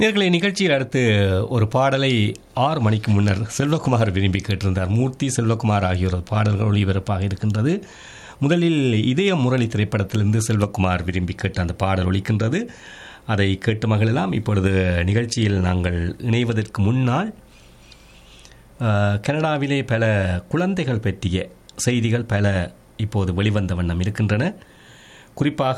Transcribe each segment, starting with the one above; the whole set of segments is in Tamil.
நேர்களை நிகழ்ச்சியில் அடுத்து ஒரு பாடலை ஆறு மணிக்கு முன்னர் செல்வகுமார் விரும்பி கேட்டிருந்தார் மூர்த்தி செல்வகுமார் ஆகியோர் பாடல்கள் ஒளிபரப்பாக இருக்கின்றது முதலில் இதய முரளி திரைப்படத்திலிருந்து செல்வகுமார் விரும்பி கேட்ட அந்த பாடல் ஒலிக்கின்றது அதை கேட்டு மகளெல்லாம் இப்பொழுது நிகழ்ச்சியில் நாங்கள் இணைவதற்கு முன்னால் அஹ், கனடாவிலே பல குழந்தைகள் பற்றிய செய்திகள் பல இப்போது வெளிவந்த வண்ணம் இருக்கின்றன குறிப்பாக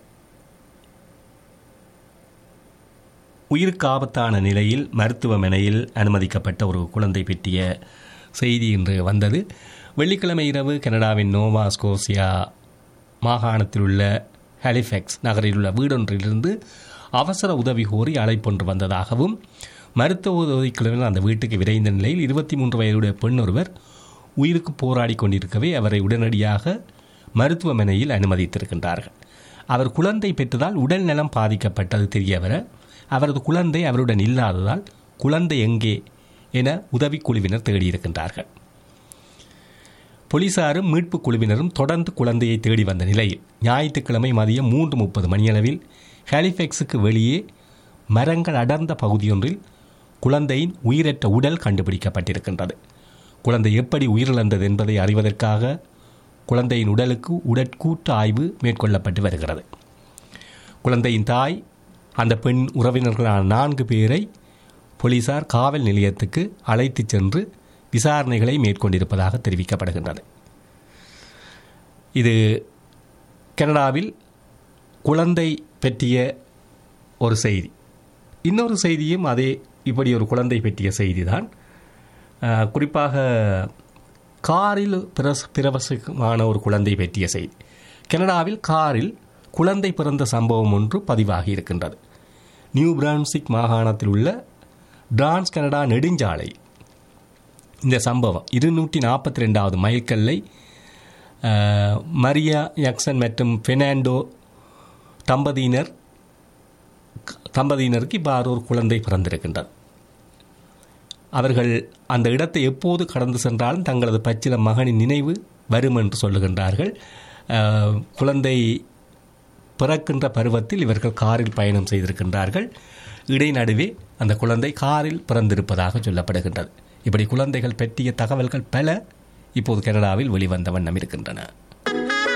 உயிருக்கு ஆபத்தான நிலையில் மருத்துவமனையில் அனுமதிக்கப்பட்ட ஒரு குழந்தை பற்றிய செய்தி இன்று வந்தது வெள்ளிக்கிழமை இரவு கனடாவின் நோவா ஸ்கோசியா மாகாணத்தில் உள்ள ஹாலிஃபெக்ஸ் நகரில் உள்ள வீடொன்றிலிருந்து அவசர உதவி கோரி அழைப்பொன்று வந்ததாகவும் மருத்துவ உதவிக்குழுவினர் அந்த வீட்டுக்கு விரைந்த நிலையில் இருபத்தி மூன்று வயதுடைய பெண் ஒருவர் உயிருக்கு போராடி கொண்டிருக்கவே அவரை உடனடியாக மருத்துவமனையில் அனுமதித்திருக்கின்றார்கள் அவர் குழந்தை பெற்றதால் உடல் நலம் பாதிக்கப்பட்டது தெரியவர அவரது குழந்தை அவருடன் இல்லாததால் குழந்தை எங்கே என உதவிக்குழுவினர் தேடியிருக்கின்றார்கள் போலீசாரும் மீட்புக் குழுவினரும் தொடர்ந்து குழந்தையை தேடி வந்த நிலையில் ஞாயிற்றுக்கிழமை மதியம் மூன்று முப்பது மணியளவில் ஹாலிஃபெக்ஸுக்கு வெளியே மரங்கள் அடர்ந்த பகுதியொன்றில் குழந்தையின் உயிரற்ற உடல் கண்டுபிடிக்கப்பட்டிருக்கின்றது குழந்தை எப்படி உயிரிழந்தது என்பதை அறிவதற்காக குழந்தையின் உடலுக்கு உடற்கூட்டு ஆய்வு மேற்கொள்ளப்பட்டு வருகிறது குழந்தையின் தாய் அந்த பெண் உறவினர்களான நான்கு பேரை போலீசார் காவல் நிலையத்துக்கு அழைத்துச் சென்று விசாரணைகளை மேற்கொண்டிருப்பதாக தெரிவிக்கப்படுகின்றது இது கனடாவில் குழந்தை பற்றிய ஒரு செய்தி இன்னொரு செய்தியும் அதே இப்படி ஒரு குழந்தை பற்றிய செய்திதான் அஹ், குறிப்பாக காரில் பிரச பிரவசமான ஒரு குழந்தை பற்றிய செய்தி கனடாவில் காரில் குழந்தை பிறந்த சம்பவம் ஒன்று பதிவாகி இருக்கின்றது நியூ பிரான்சிக் மாகாணத்தில் உள்ள டிரான்ஸ் கனடா நெடுஞ்சாலை இந்த சம்பவம் இருநூற்றி நாற்பத்தி ரெண்டாவது மைல்கல்லை அஹ், மரியா ஜக்சன் மற்றும் பெர்னாண்டோ தம்பதியினர் தம்பதியினருக்கு இவ்வாறு ஒரு குழந்தை பிறந்திருக்கின்றது அவர்கள் அந்த இடத்தை எப்போது கடந்து சென்றாலும் தங்களது பச்சில மகனின் நினைவு வரும் என்று சொல்லுகின்றார்கள் அஹ், குழந்தை பிறக்கின்ற பருவத்தில் இவர்கள் காரில் பயணம் செய்திருக்கின்றார்கள் இடைநடுவே அந்த குழந்தை காரில் பிறந்திருப்பதாக சொல்லப்படுகின்றது இப்படி குழந்தைகள் பற்றிய தகவல்கள் பல இப்போது கனடாவில் வெளிவந்த வண்ணம் இருக்கின்றன